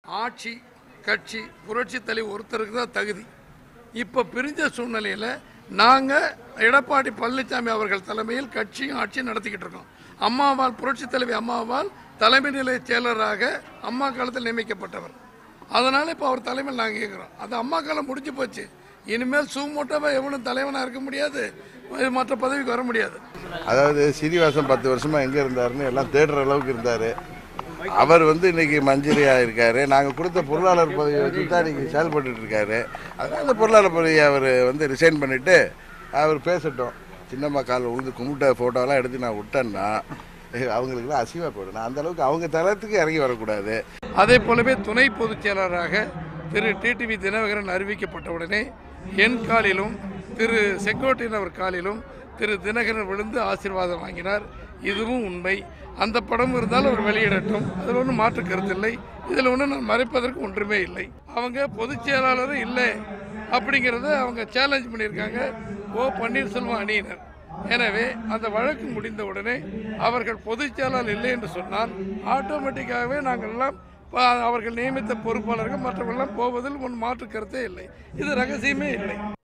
ஆட்சி கட்சி புரட்சி தலைவர் ஒருத்தருக்கு தான் தகுதி இப்போ பிரிஞ்ச சூழ்நிலையில் நாங்கள் எடப்பாடி பழனிசாமி அவர்கள் தலைமையில் கட்சியும் ஆட்சியும் நடத்திக்கிட்டு இருக்கோம் அம்மாவால் புரட்சி தலைவி அம்மாவால் தலைமை நிலைய செயலராக அம்மா காலத்தில் நியமிக்கப்பட்டவர் அதனால் இப்போ அவர் தலைமையில் நாங்கள் கேட்குறோம் அது அம்மா காலம் முடிஞ்சு போச்சு இனிமேல் சூமோட்டோவாக எவனும் தலைவனாக இருக்க முடியாது மற்ற பதவிக்கு வர முடியாது அதாவது சீனிவாசன் பத்து வருஷமா எங்க இருந்தாருன்னு எல்லாம் தேடுற அளவுக்கு இருந்தாரு அவர் வந்து இன்னைக்கு மந்திரியா இருக்காரு நாங்க கொடுத்த பொருளாளர் பதவியை வச்சு தான் இன்னைக்கு செயல்பட்டு இருக்காரு அதனால அந்த பொருளாளர் பதவியை அவர் வந்து ரிசைன் பண்ணிட்டு அவர் பேசட்டும் சின்னம்மா காலில் உழுது கும்பிட்ட போட்டோலாம் எடுத்து நான் விட்டேன்னா அவங்களுக்குலாம் அசிங்கமாக போயிடும் நான் அந்த அளவுக்கு அவங்க தளத்துக்கு இறங்கி வரக்கூடாது அதே போலவே துணை பொதுச் செயலாளராக திரு டிடிவி தினகரன் அறிவிக்கப்பட்டவுடனே என் காலிலும் திரு செங்கோட்டையன் அவர் காலிலும் திரு தினகரன் விழுந்து ஆசீர்வாதம் வாங்கினார் இதுவும் உண்மை அந்த படம் இருந்தாலும் அவர் வெளியிடட்டும் அதில் ஒன்றும் மாற்று கருத்தில்லை இதில் ஒன்றும் நான் மறைப்பதற்கு ஒன்றுமே இல்லை அவங்க பொதுச் செயலாளரும் இல்லை அப்படிங்கிறத அவங்க சேலஞ்ச் பண்ணியிருக்காங்க ஓ பன்னீர்செல்வம் அணியினர் எனவே அந்த வழக்கு முடிந்தவுடனே அவர்கள் பொதுச் செயலாளர் இல்லை என்று சொன்னால் ஆட்டோமேட்டிக்காகவே நாங்கள் எல்லாம் ப- அவர்கள் நியமித்த பொறுப்பாளர்கள் மற்றவர்கள்லாம் போவதில் ஒன்று மாற்று கருத்தே இல்லை இது ரகசியமே இல்லை